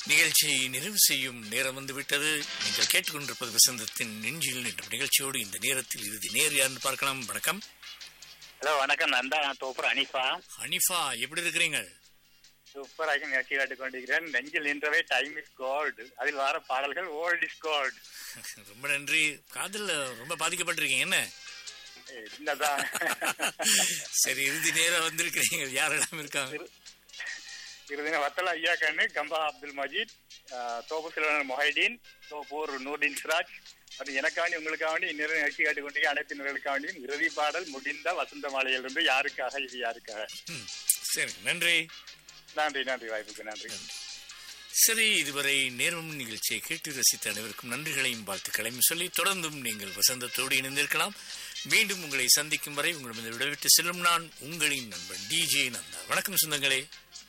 நிகழ்ச்சியை நிறைவு செய்யும் நேரம் வந்துவிட்டது நீங்கள் கேட்டுக்கொண்டிருப்பது வசந்தத்தின் நெஞ்சில் என்ற நிகழ்ச்சியோடு இந்த நேரத்தில் இறுதி நேர் யாருன்னு பார்க்கலாம் வணக்கம் ஹலோ வணக்கம் நான் தான் நான் தோப்பர் அனிஃபா ஹனிஃபா எப்படி இருக்கிறீங்க சூப்பராக நிகழ்ச்சி காட்டிக் கொண்டிருக்கிறேன் நெஞ்சில் நின்றவே டைம் இஸ் கோல்டு அதில் வர பாடல்கள் ஓல்ட் இஸ் கோல்டு ரொம்ப நன்றி காதல்ல ரொம்ப பாதிக்கப்பட்டிருக்கீங்க என்ன என்னதான் சரி இறுதி நேரம் வந்திருக்கிறீங்க யாரெல்லாம் இருக்காங்க இருதின வத்தல ஐயா கண்ணு கம்பா அப்துல் மஜீத் ஆஹ், தோப்பு சிலவன் மொஹைடீன் தோப்பூர் நூர்தீன் சிராஜ் மற்றும் எனக்காண்டி உங்களுக்காண்டி இந்நேரம் நிகழ்ச்சி காட்டிக் கொண்டிருக்க அனைத்து நேர்களுக்காண்டியும் இறுதி பாடல் முடிந்த வசந்த மாலையிலிருந்து யாருக்காக இது யாருக்காக ம், சரி நன்றி நன்றி நன்றி வாய்ப்புக்கு நன்றி சரி இதுவரை நேரம் நிகழ்ச்சியை கேட்டு ரசித்த அனைவருக்கும் நன்றிகளையும் வாழ்த்துக்களையும் சொல்லி தொடர்ந்தும் நீங்கள் வசந்தத்தோடு இணைந்திருக்கலாம் மீண்டும் உங்களை சந்திக்கும் வரை உங்களிடம் விடைவிட்டு செல்லும் நான் உங்களின் நண்பன் டிஜே நந்தா வணக்கம் சொந்தங்களே